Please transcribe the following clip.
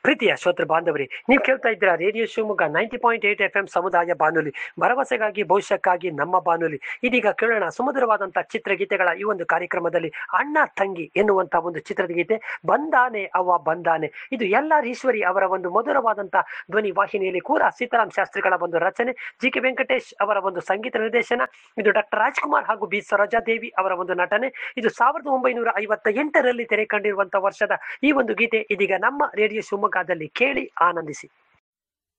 ಪ್ರೀತಿಯ ಶ್ರೋತೃ ಬಾಂಧವರಿ ನೀವು ಕೇಳ್ತಾ ಇದ್ದೀರಾ radio Shivamogga ninety point eight F M ಸಮುದಾಯ ಬಾನುಲಿ ಭರವಸೆಗಾಗಿ ಭವಿಷ್ಯಕ್ಕಾಗಿ ನಮ್ಮ ಬಾನುಲಿ ಇದೀಗ ಕೇಳೋಣ ಸುಮಧುರವಾದಂತಹ ಚಿತ್ರಗೀತೆಗಳ ಈ ಒಂದು ಕಾರ್ಯಕ್ರಮದಲ್ಲಿ ಅಣ್ಣ ತಂಗಿ ಎನ್ನುವಂತ ಒಂದು ಚಿತ್ರದ ಗೀತೆ ಬಂದಾನೆ ಅವ್ವ ಬಂದಾನೆ ಇದು ಎಲ್ಲ ಈಶ್ವರಿ ಅವರ ಒಂದು ಮಧುರವಾದಂತಹ ಧ್ವನಿ ವಾಹಿನಿಯಲ್ಲಿ ಕೂಡ ಸೀತಾರಾಮ್ ಶಾಸ್ತ್ರಿಗಳ ಒಂದು ರಚನೆ ಜಿ ಕೆ ವೆಂಕಟೇಶ್ ಅವರ ಒಂದು ಸಂಗೀತ ನಿರ್ದೇಶನ ಇದು ಡಾಕ್ಟರ್ ರಾಜ್ಕುಮಾರ್ ಹಾಗೂ ಬಿ ಸರೋಜಾದೇವಿ ಅವರ ಒಂದು ನಟನೆ ಇದು ಸಾವಿರದ ಒಂಬೈನೂರ ಐವತ್ತ ಎಂಟರಲ್ಲಿ ತೆರೆ ಕಂಡಿರುವಂತಹ ವರ್ಷದ ಈ ಒಂದು ಗೀತೆ ಇದೀಗ ನಮ್ಮ ರೇಡಿಯೋ ಶಿವಮೊಗ್ಗದಲ್ಲಿ ಕೇಳಿ ಆನಂದಿಸಿ